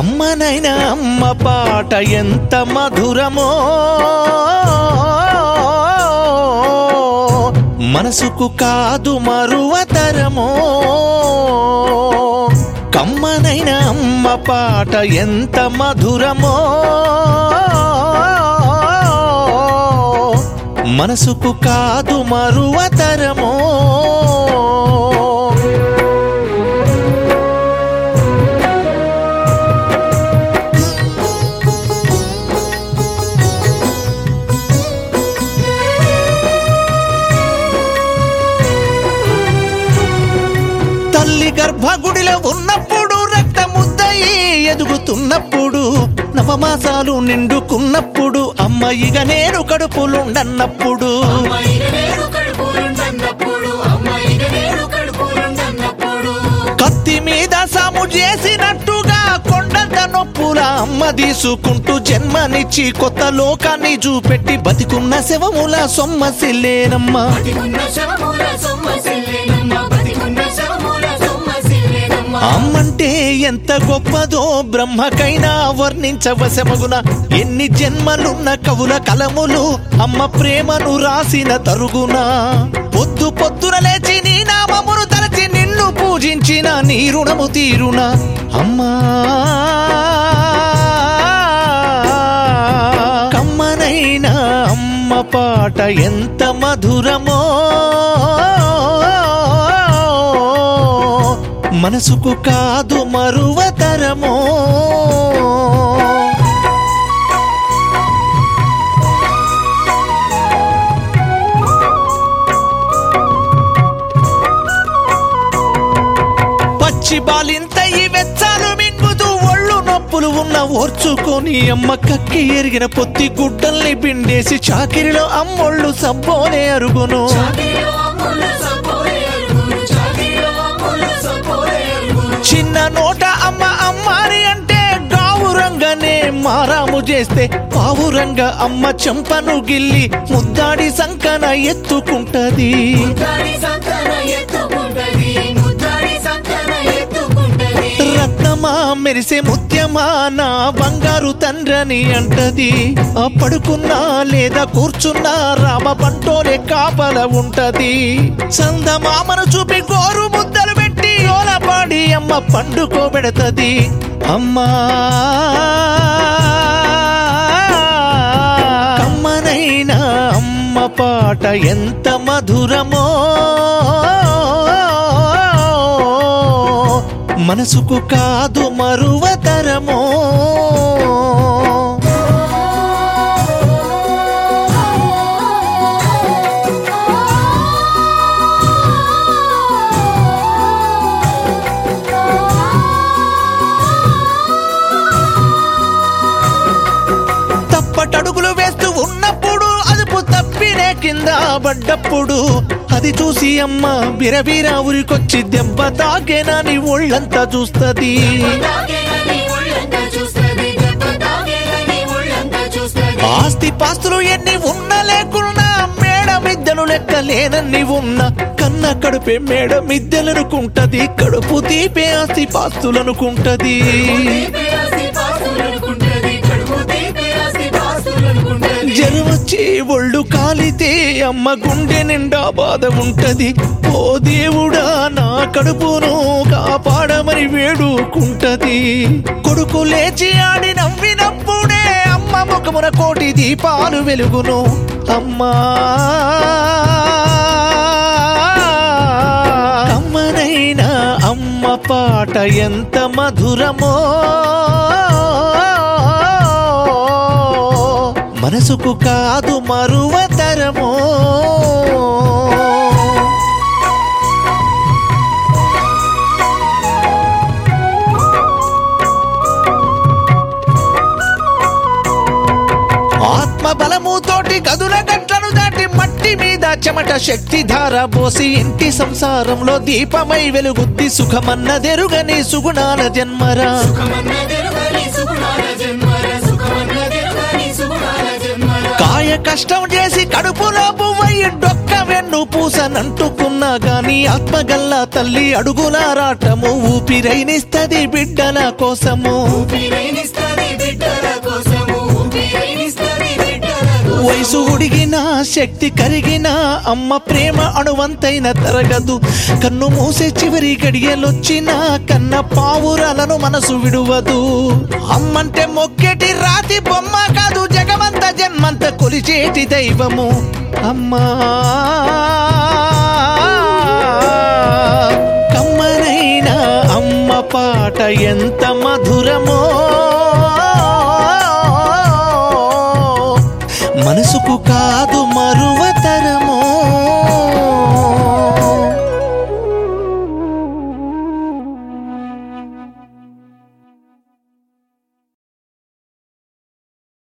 కమ్మనైన అమ్మ పాట ఎంత మధురమో మనసుకు కాదు మరువతరమో కమ్మనైన అమ్మ పాట ఎంత మధురమో మనసుకు కాదు మరువతరమో తల్లి గర్భగుడిలో ఉన్నప్పుడు రక్త ముద్దయి ఎదుగుతున్నప్పుడు నవమాసాలు నిండుకున్నప్పుడు అమ్మ ఇక నేను కడుపులుండన్నప్పుడు అమ్మాయిగా నేను కడుపులుండన్నప్పుడు అమ్మాయిగా నేను కడుపులుండన్నప్పుడు కత్తి మీద సాము చేసినట్టుగా కొండంత నొప్పుల అమ్మ తీసుకుంటూ జన్మనిచ్చి కొత్త లోకాన్ని చూపెట్టి బతికున్న శవముల సొమ్మసిల్లేనమ్మా బతికున్న శవముల సొమ్మసిల్లేనమ్మ బతికున్న శవముల సొమ్మసిల్లేనమ్మ అమ్మంటే ఎంత గొప్పదో బ్రహ్మకైనా వర్ణించవశమగున ఎన్ని జన్మలున్న కవుల కలములు అమ్మ ప్రేమను రాసిన తరుగున పొద్దు పొద్దున లేచి నీ నామమును తలచి నిన్ను పూజించిన నీ రుణము తీరున అమ్మా కమ్మనైనా అమ్మ పాట ఎంత మధురమో మనసుకు కాదు మరువతరమో పచ్చి బాలింత ఈ వెచ్చాలు మింగుతూ ఒళ్ళు నొప్పులు ఉన్న ఓర్చుకొని అమ్మ కక్కి ఎరిగిన పొత్తి గుడ్డల్ని పిండేసి చాకిరిలో అమ్మొళ్ళు సబ్బోనే అరుగును చాకిరిలో అమ్ముల సపోరే అరుగును చాకిరిలో అమ్ముల సపోరే అరుగును చిన్న నోట అమ్మ అమ్మారి అంటే గావురంగానే మారాము చేస్తే పావురంగా అమ్మ చెంపను గిల్లి ముద్దాడి సంకన ఎత్తుకుంటది ముద్దాడి సంతన ఎత్తుకుంటది ముద్దాడి సంతన ఎత్తుకుంటది రత్నమా మెరిసే ముత్యమా నా బంగారు తండ్రని అంటది ఆ పడుకున్నా లేదా కూర్చున్నా రామ పంటోలే కాపల ఉంటది సందమామను చూపి గోరు ముద్దలు పెట్టి ఓలపాడి అమ్మ పండుకోబెడతది అమ్మా కమ్మనైనా అమ్మ పాట ఎంత మధురమో మనసుకు కాదు మరువతరమో తప్పటడుగులు వేస్తూ ఉన్నప్పుడు అదుపు తప్పినే కింద పడ్డప్పుడు అది చూసి అమ్మ బిరబీర ఉరికొచ్చి దెబ్బ తాకేనని ఒళ్ళంతా చూస్తది తాగేనని ఒళ్ళంతా చూస్తది దెబ్బ తాగేనని ఒళ్ళంతా చూస్తది ఆస్తి పాస్తులు ఎన్ని ఉన్నా లేకున్నా మేడ మిద్దెలు లెక్క లేనన్ని ఉన్నా కన్న కడుపే మేడ మిద్దెలనుకుంటది కడుపు తీపే ఆస్తి పాస్తులనుకుంటది తీపి ఆస్తి పాస్తులనుకుంటది కడుపు తీపి ఆస్తి పాస్తులనుకుంటది జరవచ్చి ఒళ్ళు కాలితే అమ్మ గుండె నిండా బాధ ఉంటది ఓ దేవుడా నా కడుపును కాపాడమని వేడుకుంటది కొడుకు లేచి ఆడి నవ్వినప్పుడే అమ్మ ముఖమున కోటి దీపాలు వెలుగును అమ్మా అమ్మనైనా అమ్మ పాట ఎంత మధురమో మనసుకు కాదు మరువతరమో ఆత్మ బలముతోటి గదుల గట్లను దాటి మట్టి మీద చెమట శక్తి ధార పోసి ఇంటి సంసారంలో దీపమై వెలుగుద్ది సుఖమన్నదెరుగని సుగుణాల జన్మరా సుఖమన్నదెరుగని సుగుణాల జన్మర సుఖమన్నదెరుగని సుగుణాల జన్మర కాయ కష్టం చేసి కడుపులో పువ్వయ్యి డొక్క వెన్ను పూసనంటుకున్నా గాని ఆత్మగల్లా తల్లి అడుగుల రాటము ఊపిరైనిస్తది బిడ్డల కోసము ఊపిరైనిస్తది బిడ్డల కోసము ఊపిరైనిస్తది బిడ్డల కోసము వయసు ఉడిగిన శక్తి కరిగిన అమ్మ ప్రేమ అణువంతైన తరగదు కన్ను మూసే చివరి గడియలొచ్చిన కన్న పావురాలను మనసు విడువదు అమ్మంటే మొక్కేటి రాతి బొమ్మ కాదు జగమంత జన్మంత కొలిచేటి దైవము అమ్మా కమ్మనైన అమ్మ పాట ఎంత మధురమో మనసుకు కాదు మరువతరం